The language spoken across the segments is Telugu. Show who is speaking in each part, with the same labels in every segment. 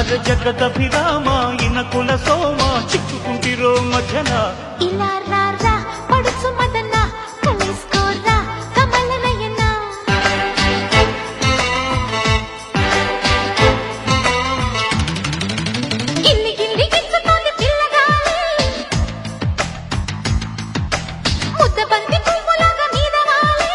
Speaker 1: అర జగదభిరామ ఇనకుల సోమ చిక్కుకుంటిరో మధ్యన
Speaker 2: ఇలా రారా పడుచు మదన కలేసుకోరా కమల నయన గిల్లి గిల్లి గిచ్చుతోంది పిల్లగాలి ముద్ద బంతి పువ్వులాగా మీద వాలి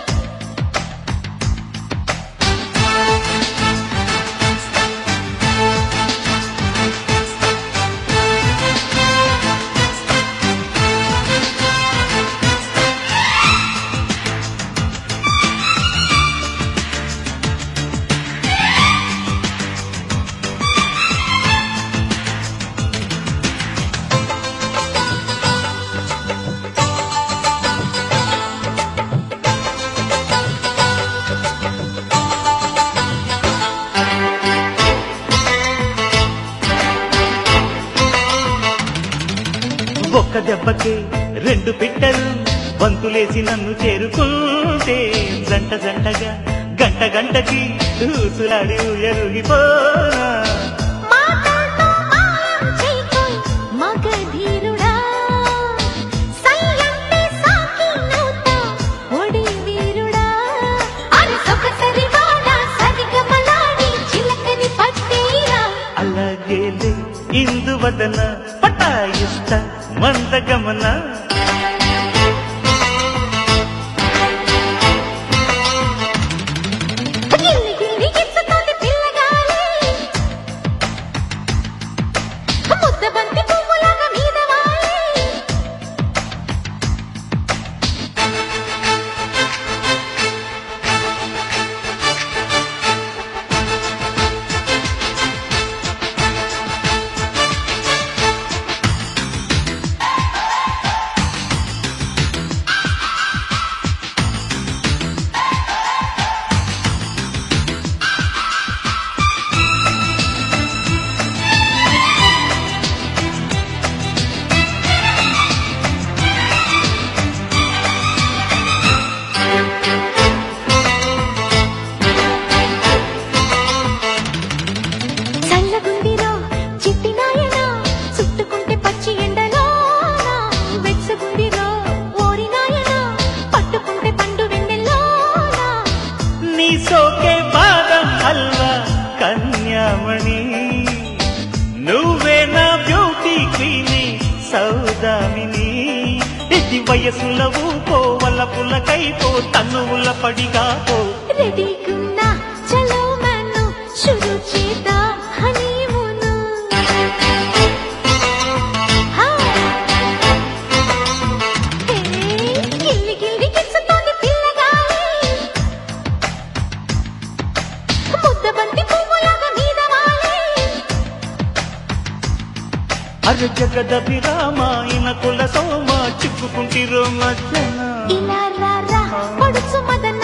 Speaker 1: ఒక్క దెబ్బకే రెండు పిట్టలు బంతులేసి నన్ను చేరుకుంటే జంట జంటగా గంట గంటకి ఊసులాడి ఎరుగిపోనా
Speaker 2: మాటలతో మాయం చేయకోయ్ మగధీరుడా సయ్యంటే సాకి నవ్వుతా ఒడి వీరుడా అరి సొగసరి వాడా సరిగమలాడి చిలకని పట్టేరా
Speaker 1: అలాగేలే ఇందువదన పటాయిస్త మందగమన
Speaker 2: గిల్లి గిల్లి గిచ్చుతోంది పిల్లగాలి ముద్ద బంతి పువ్వులాగా మీద వాలి చల్లగుందిరో చిట్టి నాయనా చుట్టుకుంటే పచ్చి ఎండలో వెచ్చగుందిరో ఓరి నాయనా పట్టుకుంటే పండు వెన్నెల్లో
Speaker 1: నీ సోకే బాదం హల్వా కన్యామణి నువ్వే నా బ్యూటీ క్వీని సౌదామిని ఇది వయసుల ఊపో వల్ల పుల్లకైపో తన్నువుల పడిగా పో
Speaker 2: రెడీగున్నా చలో మను షురు చేద్దాం హనీమూను హా హే గిల్లి గిల్లి గిచ్చుతోంది పిల్లగాలి ముద్ద బంతి పువ్వులాగా మీద వాలి
Speaker 1: అర జగదభిరామ ఇనకుల సోమ చిక్కుకుంటిరో మధ్యన
Speaker 2: ఇలా రారా పడుచు మదన